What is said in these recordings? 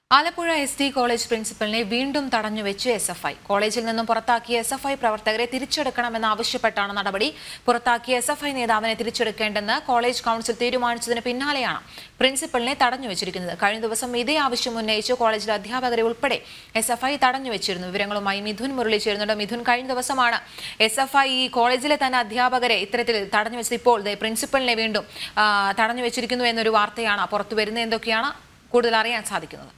Alappuzha S D college പ്രിൻസിപ്പലിനെ വീണ്ടും തടഞ്ഞുവെച്ച് എസ് എഫ് ഐ കോളേജിൽ നിന്നും പുറത്താക്കിയ എസ് എഫ് ഐ പ്രവർത്തകരെ തിരിച്ചെടുക്കണമെന്നാവശ്യപ്പെട്ടാണ് നടപടി പുറത്താക്കിയ എസ് എഫ് ഐ നേതാവിനെ തിരിച്ചെടുക്കേണ്ടെന്ന് കോളേജ് കൌൺസിൽ തീരുമാനിച്ചതിന് പിന്നാലെയാണ് പ്രിൻസിപ്പലിനെ തടഞ്ഞുവെച്ചിരിക്കുന്നത് കഴിഞ്ഞ ദിവസം ഇതേ ആവശ്യം ഉന്നയിച്ച് കോളേജിലെ അധ്യാപകരെ ഉൾപ്പെടെ എസ് എഫ് ഐ തടഞ്ഞുവെച്ചിരുന്നു വിവരങ്ങളുമായി മിഥുൻ മുരളി ചേരുന്നുണ്ട് മിഥുൻ കഴിഞ്ഞ ദിവസമാണ് എസ് എഫ് ഐ ഈ കോളേജിലെ തന്നെ അധ്യാപകരെ ഇത്തരത്തിൽ തടഞ്ഞുവെച്ചത് ഇപ്പോൾ ദേ പ്രിൻസിപ്പലിനെ വീണ്ടും ആ, തടഞ്ഞുവെച്ചിരിക്കുന്നു എന്നൊരു വാർത്തയാണ് പുറത്തു വരുന്നത് എന്തൊക്കെയാണ് കൂടുതൽ അറിയാൻ സാധിക്കുന്നത്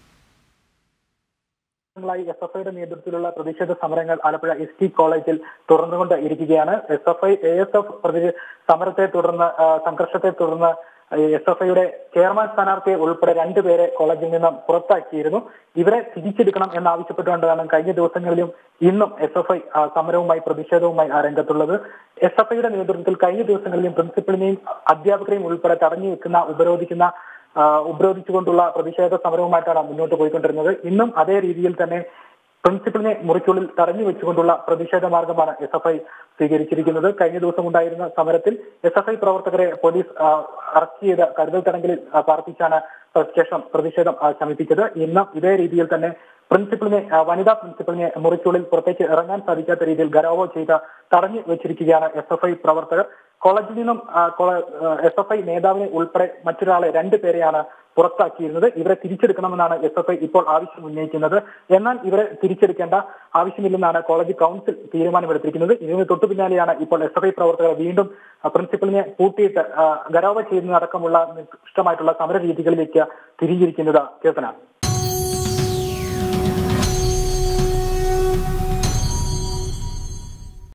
ായി എസ് എഫ് ഐയുടെ നേതൃത്വത്തിലുള്ള പ്രതിഷേധ സമരങ്ങൾ ആലപ്പുഴ എസ് ടി കോളേജിൽ തുറന്നുകൊണ്ട് ഇരിക്കുകയാണ് S F I A S F പ്രതി സമരത്തെ തുടർന്ന് ആ, സംഘർഷത്തെ തുടർന്ന് എസ് എഫ് ഐയുടെ ചെയർമാൻ സ്ഥാനാർത്ഥിയെ ഉൾപ്പെടെ രണ്ടുപേരെ കോളേജിൽ നിന്നും പുറത്താക്കിയിരുന്നു ഇവരെ തിരിച്ചെടുക്കണം എന്നാവശ്യപ്പെട്ടുകൊണ്ടാണ് കഴിഞ്ഞ ദിവസങ്ങളിലും ഇന്നും എസ് എഫ് ഐ സമരവുമായി പ്രതിഷേധവുമായി ആ രംഗത്തുള്ളത് എസ് എഫ് ഐയുടെ നേതൃത്വത്തിൽ കഴിഞ്ഞ ദിവസങ്ങളിലും പ്രിൻസിപ്പലിനെയും അധ്യാപകരെയും ഉൾപ്പെടെ തടഞ്ഞു വെക്കുന്ന ഉപരോധിക്കുന്ന ആ, ഉപരോധിച്ചുകൊണ്ടുള്ള പ്രതിഷേധ സമരവുമായിട്ടാണ് മുന്നോട്ട് പോയിക്കൊണ്ടിരുന്നത് ഇന്നും അതേ രീതിയിൽ തന്നെ പ്രിൻസിപ്പലിനെ മുറിക്കുള്ളിൽ തടഞ്ഞു വെച്ചുകൊണ്ടുള്ള പ്രതിഷേധ മാർഗമാണ് എസ് എഫ് ഐ സ്വീകരിച്ചിരിക്കുന്നത് കഴിഞ്ഞ ദിവസം ഉണ്ടായിരുന്ന സമരത്തിൽ എസ് എഫ് ഐ പ്രവർത്തകരെ പോലീസ് ആ, അറസ്റ്റ് ചെയ്ത് കരുതൽ തടങ്കലിൽ ആ, പാർപ്പിച്ചാണ് ശേഷം പ്രതിഷേധം ആ, ശമിപ്പിച്ചത് ഇന്നും ഇതേ രീതിയിൽ തന്നെ പ്രിൻസിപ്പലിനെ ആ, വനിതാ പ്രിൻസിപ്പലിനെ മുറിക്കുള്ളിൽ പുറത്തേക്ക് ഇറങ്ങാൻ സാധിക്കാത്ത രീതിയിൽ ഗരാവോ ചെയ്ത് തടഞ്ഞു വെച്ചിരിക്കുകയാണ് എസ് എഫ് ഐ പ്രവർത്തകർ കോളേജിൽ നിന്നും എസ് എഫ് ഐ നേതാവിനെ ഉൾപ്പെടെ മറ്റൊരാളെ രണ്ടു പേരെയാണ് പുറത്താക്കിയിരുന്നത് ഇവരെ തിരിച്ചെടുക്കണമെന്നാണ് എസ് എഫ് ഐ ഇപ്പോൾ ആവശ്യം ഉന്നയിക്കുന്നത് എന്നാൽ ഇവരെ തിരിച്ചെടുക്കേണ്ട ആവശ്യമില്ലെന്നാണ് കോളേജ് കൗൺസിൽ തീരുമാനമെടുത്തിരിക്കുന്നത് ഇതിന് തൊട്ടു പിന്നാലെയാണ് ഇപ്പോൾ എസ് എഫ് ഐ പ്രവർത്തകർ വീണ്ടും ആ, പ്രിൻസിപ്പലിനെ പൂട്ടിയിട്ട് ആ, ഗരാവ ചെയ്യുന്നതടക്കമുള്ള നിഷ്ഠമായിട്ടുള്ള സമര രീതികളിലേക്ക് തിരിഞ്ഞിരിക്കുന്നത് കേൾക്കണം